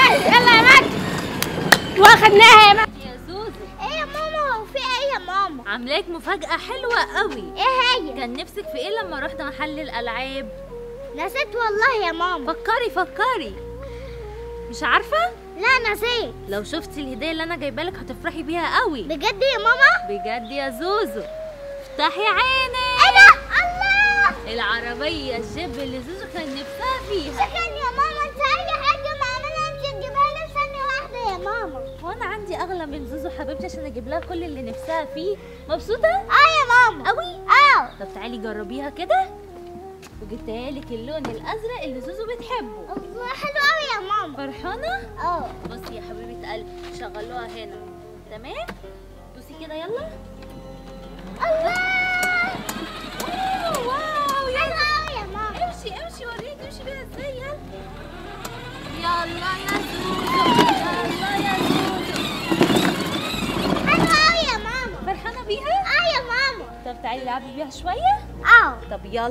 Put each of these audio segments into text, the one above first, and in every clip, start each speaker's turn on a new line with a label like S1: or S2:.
S1: يلا يا مجد واخدناها يا مجد
S2: يا زوزو
S3: ايه يا ماما هو في ايه يا ماما
S2: عاملاك مفاجأة حلوة قوي
S3: ايه هي
S2: كان نفسك في ايه لما رحنا محل الألعاب
S3: نسيت والله يا ماما
S2: فكري فكري مش عارفة
S3: لا نسيت
S2: لو شفتي الهدية اللي أنا جايبة لك هتفرحي بيها قوي
S3: بجد يا ماما
S2: بجد يا زوزو افتحي عينك
S3: ايه ده الله
S2: العربية الجيب اللي زوزو كان نفسها فيها
S3: شكرا يا ماما انت اي حاجه ما اعملها انت تجيبها لي في ثانيه واحده يا ماما
S2: وانا عندي اغلى من زوزو حبيبتي عشان اجيب لها كل اللي نفسها فيه مبسوطة
S3: اه يا ماما
S2: قوي
S3: اه
S2: طب تعالي جربيها كده وجبتها لك اللون الازرق اللي زوزو بتحبه
S3: الله حلو قوي يا ماما
S2: فرحانة
S3: اه
S2: بصي يا حبيبة قلبي شغلوها هنا تمام دوسي كده يلا
S3: الله
S2: واو واو
S3: حلو
S2: يلا
S3: قوي يا ماما
S2: امشي امشي وريني امشي بيها ازاي يلا يلا يا زوزو يلا يا زوزو
S3: حلو قوي يا ماما
S2: فرحانة بيها؟
S3: اه يا ماما
S2: طب تعالي لعبي بيها شوية
S3: اه
S2: طب يلا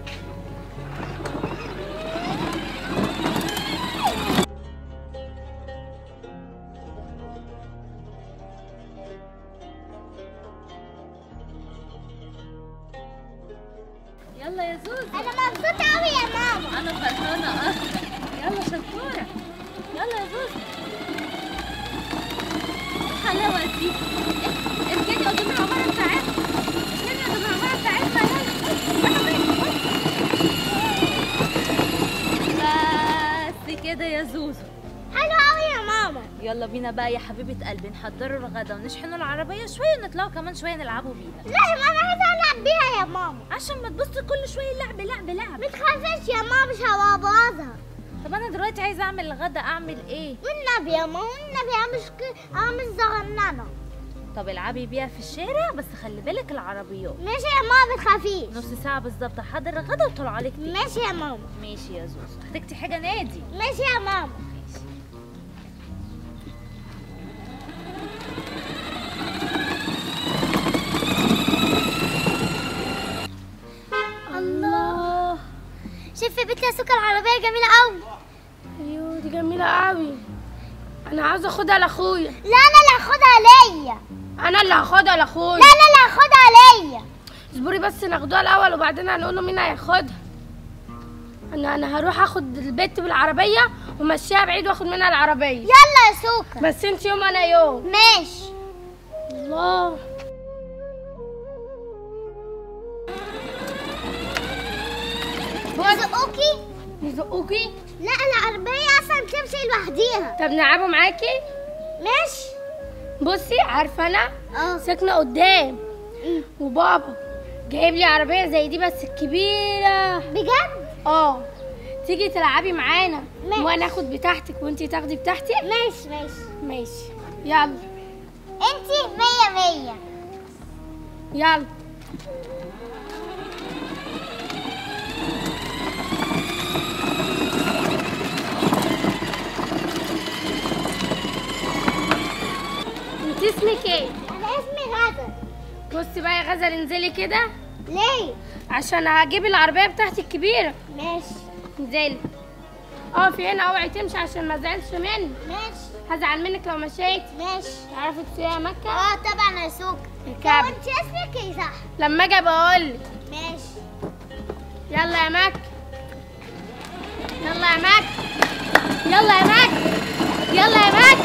S2: يلا يا زوزو
S3: انا مبسوطه قوي يا ماما
S2: انا فرحانه اكتر يلا شطوره يلا يا زوزو الحلاوه دي اركني قدام العماره بتاعتنا اركني قدام العماره بتاعتنا يلا بس كده يا زوزو
S3: حلو قوي يا ماما
S2: يلا بينا بقى يا حبيبه قلبي نحضروا الغدا ونشحنوا العربيه شويه ونطلعوا كمان شويه نلعبوا بيها
S3: لا يا ماما عايزه العب بيها يا ماما
S2: عشان ما تبصي كل شويه لعب لعب لعب
S3: ما تخافيش يا ماما مش هبوظها
S2: طب انا دلوقتي عايزه اعمل الغدا اعمل ايه
S3: والنبي يا ماما والنبي انا مش ك... انا مش صغننه
S2: طب العبي بيها في الشارع بس خلي بالك العربيات
S3: ماشي يا ماما ما تخافيش
S2: نص ساعة بالظبط احضر الغدا وطلع لك تاني
S3: ماشي يا ماما
S2: ماشي يا زوزو احتجتي حاجة نادي
S3: ماشي يا ماما
S2: ماشي
S3: الله شوفي بنت يا سكر العربيه جميله قوي
S1: ايوه دي جميله قوي انا عاوزه اخدها لاخويا
S3: لا انا اللي هاخدها ليا
S1: انا اللي هاخدها
S3: لا
S1: لاخويا
S3: انا اللي هاخدها ليا
S1: اصبري بس ناخدوها الاول وبعدين هنقول له مين هياخدها انا انا هروح اخد البت بالعربيه ومشيها بعيد واخد منها العربيه
S3: يلا يا سكر
S1: بس انت يوم انا يوم
S3: ماشي
S1: الله
S3: يزقوكي
S1: يزقوكي
S3: لا العربيه اصلا بتمشي لوحديها
S1: طب نلعبوا معاكي
S3: ماشي
S1: بصي عارفه انا
S3: اه
S1: ساكنه قدام وبابا جايب لي عربيه زي دي بس كبيره
S3: بجد
S1: اه تيجي تلعبي معانا
S3: ماشي.
S1: وانا اخد بتاعتك وانتي تاخدي بتاعتي
S3: ماشي ماشي
S1: ماشي يلا
S3: انتي مية مية
S1: يلا انت اسمك ايه
S3: انا اسمي غزل
S1: بصي بقى يا غزل انزلي كده
S3: ليه
S1: عشان هجيب العربيه بتاعتي الكبيره
S3: ماشي
S1: انزلي اقفي هنا اوعي تمشي عشان ما ازعلش منك
S3: ماشي
S1: هزعل منك لو مشيت
S3: ماشي
S1: تعرفي تسوقي يا مكه
S3: اه طبعا يا سوق
S1: اركبي.
S3: وانت اسمك ايه صح
S1: لما اجي بقول
S3: ماشي
S1: يلا يا مك يلا يا مك يلا يا مك يلا يا مك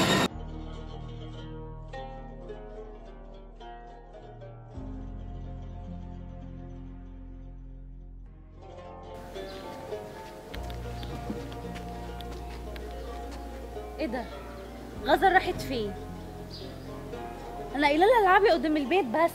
S2: ايه ده غزل راحت فين انا قايله لها العبي قدام البيت بس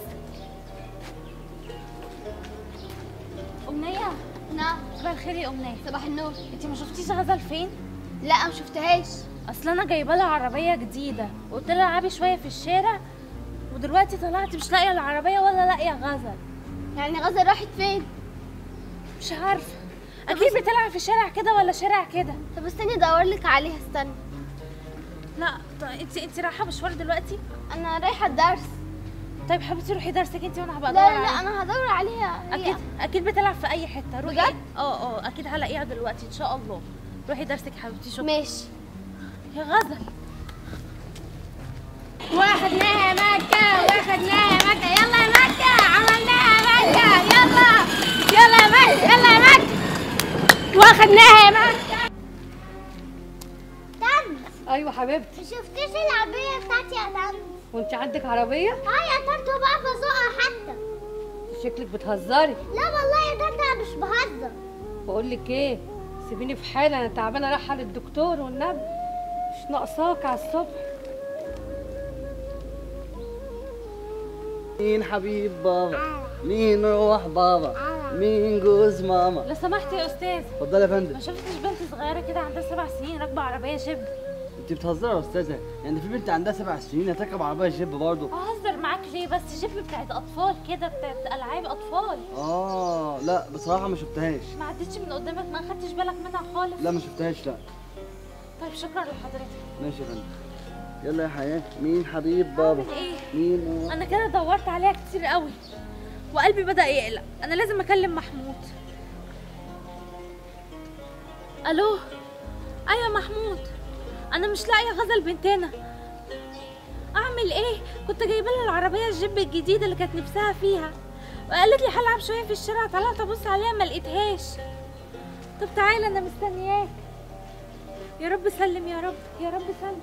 S2: امنيه
S4: نعم
S2: صباح الخير يا امنيه
S4: صباح النور
S2: انت ما شفتيش غزل فين
S4: لا ما شفتهاش
S2: اصل انا جايبه لها عربيه جديده وقلت لها العبي شويه في الشارع ودلوقتي طلعت مش لاقيه العربيه ولا لاقيه غزل
S4: يعني غزل راحت فين
S2: مش عارفه اكيد بتلعب في شارع كده ولا شارع كده
S4: طب استني ادور لك عليها استني
S2: لا طيب انت انت رايحه مشوار دلوقتي
S4: انا رايحه الدرس
S2: طيب حبيبتي روحي درسك انت وانا هبقى
S4: لا
S2: ادور
S4: لا
S2: عليها.
S4: انا هدور عليها هي.
S2: اكيد اكيد بتلعب في اي حته روحي
S4: بجد؟
S2: اه اه اكيد هلاقيها دلوقتي ان شاء الله روحي درسك يا حبيبتي شكرا
S4: ماشي
S2: يا غزل
S1: واخدناها مكة واخدناها مكة يلا يا مكة عملناها مكة يلا يلا يا مكة يلا يا مكة واخدناها يا مكة
S3: طنط
S5: ايوه حبيبتي
S3: ما شفتيش العربية بتاعتي يا طنط
S5: وانت عندك عربيه
S3: اه يا طنط وبقى بسوقها حتى
S5: شكلك بتهزري
S3: لا والله يا طنط انا مش بهزر
S5: بقول لك ايه سيبيني في حالي انا تعبانه رايحه للدكتور والنبي مش ناقصاك على الصبح
S6: مين حبيب بابا مين روح بابا مين جوز ماما
S2: لو سمحت يا استاذ
S6: اتفضلي يا فندم
S2: ما شفتش بنت صغيره كده عندها سبع سنين راكبه عربيه جيب
S6: انت بتهزري يا استاذه يعني في بنت عندها سبع سنين هتركب عربيه جيب برضه
S2: اهزر معاك ليه بس جيب بتاعت اطفال كده بتاعت العاب اطفال
S6: اه لا بصراحه ما شفتهاش
S2: ما عدتش من قدامك ما خدتش بالك منها خالص
S6: لا ما شفتهاش لا
S2: طيب شكرا لحضرتك
S6: ماشي يا فندم يلا يا حياه مين حبيب بابا
S2: اعمل ايه
S6: مين روح
S2: انا كده دورت عليها كتير قوي وقلبي بدا يقلق انا لازم اكلم محمود الو ايوه محمود انا مش لاقيه غزل بنتنا اعمل ايه كنت جايبه لها العربيه الجيب الجديده اللي كانت نفسها فيها وقالت لي هلعب شويه في الشارع طلعت ابص عليها ما لقيتهاش طب تعالى انا مستنياك يا رب سلم يا رب يا رب سلم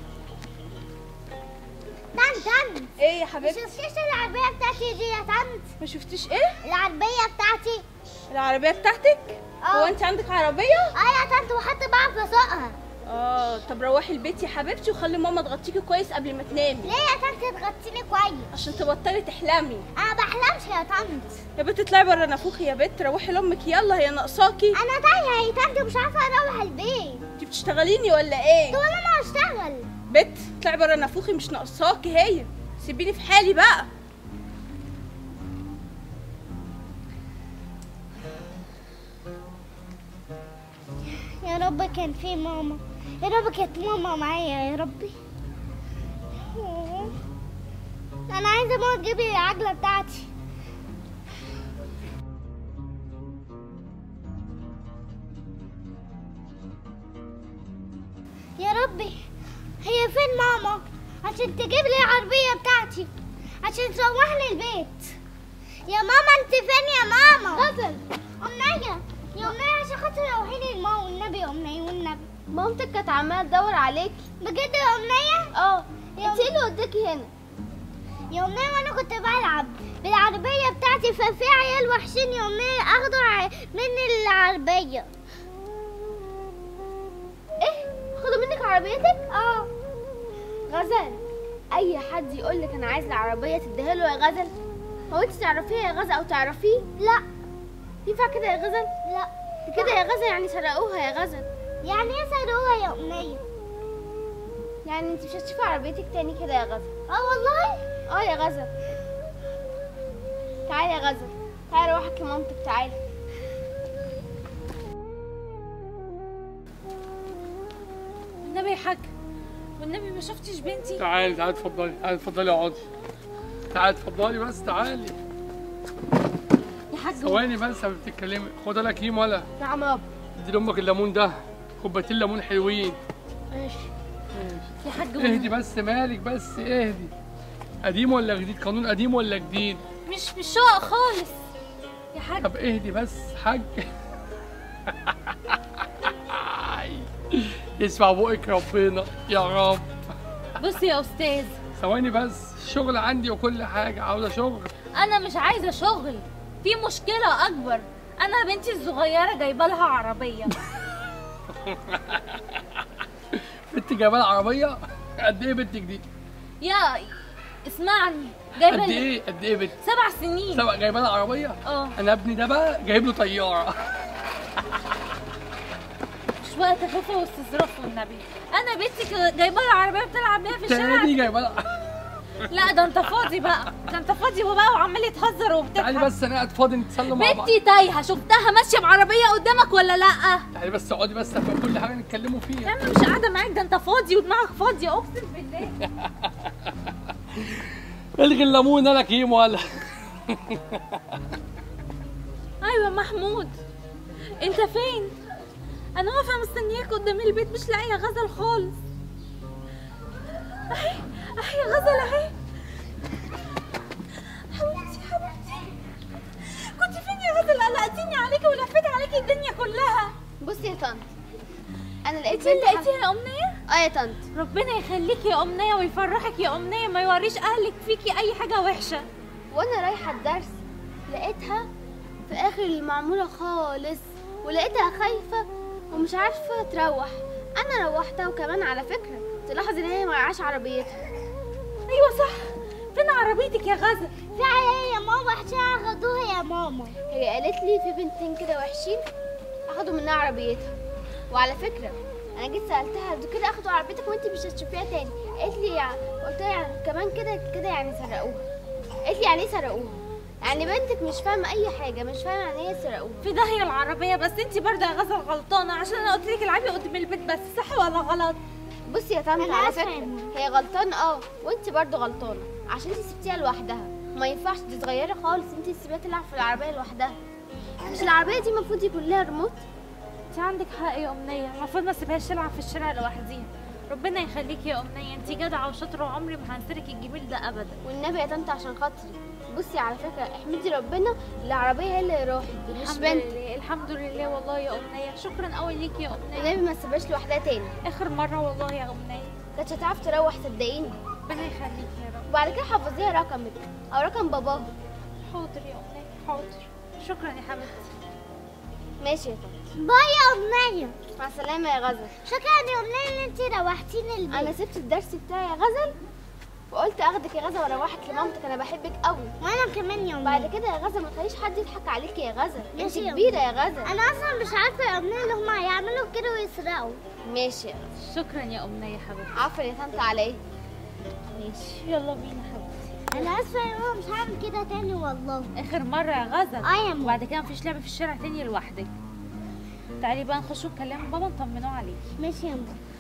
S3: طنط طنط
S4: ايه يا
S3: ما
S4: حبيبتي
S3: شفتيش العربية بتاعتي دي يا طنط
S4: ما شفتيش ايه
S3: العربية بتاعتي
S4: العربيه بتاعتك
S3: اه.
S4: هو انت عندك عربيه
S3: اه يا طنط وحتى بعرف اسوقها
S4: اه طب روحي البيت يا حبيبتي وخلي ماما تغطيكي كويس قبل ما تنامي
S3: ليه يا طنط تغطيني كويس
S4: عشان تبطلي تحلمي
S3: انا بحلمش يا طنط
S4: يا بت اطلعي بره نافوخي يا بت روحي لامك يلا هي ناقصاكي
S3: انا تايهه يا طنط مش عارفه اروح البيت
S4: انت بتشتغليني ولا ايه
S3: طول ما اشتغل
S4: بت اطلعي بره نافوخي مش ناقصاكي هي سيبيني في حالي بقى
S3: يا رب كان في ماما يا رب كانت ماما معايا يا ربي انا عايزه ماما تجيب لي العجله بتاعتي يا ربي هي فين ماما عشان تجيب لي العربيه بتاعتي عشان تروحني البيت يا ماما انت فين يا ماما غزل امنيه يا امنيه عشان خاطر روحيني الماما والنبي يا امنيه والنبي
S4: مامتك كانت عماله تدور عليك
S3: بجد يا امنيه
S4: اه
S3: يا
S4: انت اللي وداكي هنا
S3: يا امنيه وانا كنت بلعب بالعربيه بتاعتي ففي عيال وحشين يا امنيه اخدوا ع- مني العربيه
S4: ايه خدوا منك عربيتك
S3: اه
S4: غزل اي حد يقول لك انا عايز العربيه تديها له يا غزل هو انت تعرفيها يا غزل او تعرفيه
S3: لا
S4: ينفع كده يا غزل
S3: لا
S4: كده يا غزل يعني سرقوها يا غزل
S3: يعني ايه سروها يا امنيه
S4: يعني انت مش هتشوفي عربيتك تاني كده يا غزل
S3: اه والله
S4: اه يا غزل تعالي يا غزل تعالي روحك لمامتك تعالي
S2: والنبي يا حاج والنبي ما شفتش بنتي
S7: تعالي تعالي اتفضلي تعالي اتفضلي اقعدي تعالي اتفضلي بس تعالي
S2: يا حاج
S7: ثواني بس قبل ما تتكلمي خد لك هيم ولا
S4: نعم يابا
S7: ادي لامك الليمون ده كوبايتين ليمون حلوين
S2: ماشي يا حاج
S7: اهدي بس مالك بس اهدي قديم ولا جديد قانون قديم ولا جديد
S2: مش مش شقق خالص يا حاج
S7: طب اهدي بس حاج يسمع بقك ربنا يا رب
S2: بص يا استاذ
S7: ثواني بس شغل عندي وكل حاجه عاوزه شغل
S2: انا مش عايزه شغل في مشكله اكبر انا بنتي الصغيره جايبه لها عربيه
S7: بنت جايبه لها عربيه قد ايه بنتك دي
S2: يا اسمعني جايبه
S7: قد
S2: لي
S7: ايه قد ايه بنت
S2: سبع سنين
S7: سبق جايبه لها عربيه
S2: اه
S7: انا ابني ده بقى جايب له طياره
S2: مش وقت خوفه واستظراف والنبي انا بنتي ك- جايبه لها عربيه بتلعب بيها في الشارع
S7: تاني جايبه لها
S2: لا ده انت فاضي بقى ده انت فاضي وبقى وعمال تهزر
S7: تعالي
S2: وبتضحك
S7: بس انا قاعد فاضي نتسلى مع بعض
S2: بنتي تايهه شفتها ماشيه بعربيه قدامك ولا لا
S7: تعالي بس اقعدي بس في كل حاجه نتكلموا فيها
S2: انا مش قاعده معاك ده انت فاضي ودماغك فاضيه اقسم بالله
S7: الغي الليمون انا كيم ولا
S2: ايوه محمود انت فين انا واقفه مستنياك قدام البيت مش لاقيه غزل خالص اهي اهي يا غزل اهي حبيبتي حبيبتي كنت فين يا غزل قلقتيني عليكي ولفيت عليكي الدنيا كلها
S4: بصي يا طنط انا لقيت
S2: انت اللي
S4: بنت
S2: لقيتيها يا امنيه
S4: اه يا طنط
S2: ربنا يخليكي يا امنيه ويفرحك يا امنيه ما يوريش اهلك فيكي اي حاجه وحشه
S4: وانا رايحه الدرس لقيتها في اخر المعموله خالص ولقيتها خايفه ومش عارفه تروح انا روحتها وكمان على فكره تلاحظ ان هي معهاش عربيتها
S2: ايوه صح فين عربيتك يا غزل
S3: في عيال يا ماما عشان اخدوها يا ماما
S4: هي قالت لي في بنتين كده وحشين اخدوا منها عربيتها وعلى فكره انا جيت سالتها دول كده اخدوا عربيتك وانت مش هتشوفيها تاني قالت لي يعني قلت لها يعني كمان كده كده يعني سرقوها قالت لي يعني ايه سرقوها يعني بنتك مش فاهمه اي حاجه مش فاهمه يعني ايه سرقوها
S2: في داهيه العربيه بس انت برضه يا غزل غلطانه عشان انا قلت لك العبي قدام البيت بس صح ولا غلط
S4: بصي يا طنط
S3: أنا
S4: على
S3: آسفة يا
S4: فكره
S3: ماما.
S4: هي غلطانه اه وانت برضو غلطانه عشان انت سبتيها لوحدها ما ينفعش دي صغيره خالص انت تسيبيها تلعب في العربيه لوحدها مش العربيه دي المفروض يكون لها ريموت
S2: انت عندك حق يا امنيه المفروض ما اسيبهاش تلعب في الشارع لوحديها ربنا يخليكي يا امنيه انت جدعه وشاطره وعمري ما هنسرك الجميل ده ابدا
S4: والنبي يا طنط عشان خاطري بصي على فكره احمدي ربنا العربيه هي اللي راحت مش
S2: الحمد
S4: بنت
S2: لله الحمد لله والله يا امنيه شكرا قوي ليكي يا امنيه
S4: النبي ما تسيبهاش لوحدها تاني
S2: اخر مره والله يا امنيه
S4: كانتش هتعرف تروح صدقيني
S2: ربنا يخليكي يا رب
S4: وبعد كده حفظيها رقمك او رقم باباها
S2: حاضر يا امنيه حاضر شكرا يا حبيبتي
S4: ماشي يا طنط
S3: باي يا امنيه
S4: مع السلامه يا غزل
S3: شكرا يا امنيه ان انت روحتيني البيت
S4: انا سبت الدرس بتاعي يا غزل وقلت اخدك يا غزل واروحك لمامتك انا بحبك قوي
S3: وانا كمان يا
S4: بعد
S3: امنيه
S4: كده يا غزل ما تخليش حد يضحك عليكي يا غزل انت
S3: ماشي يا
S4: كبيره يا غزل
S3: انا اصلا مش عارفه يا امنيه ان هم هيعملوا كده ويسرقوا
S4: ماشي يا غزل
S2: شكرا يا امنيه يا حبيبتي
S4: عفوا يا طنط على ايه
S2: ماشي يلا بينا حبيبتي
S3: انا اسفه يا ماما مش هعمل كده تاني والله
S2: اخر مره يا غزل
S3: اه يا ماما
S2: وبعد كده مفيش لعب في الشارع تاني لوحدك تعالي بقى نخش نكلم بابا نطمنوه عليكي
S3: ماشي يا ماما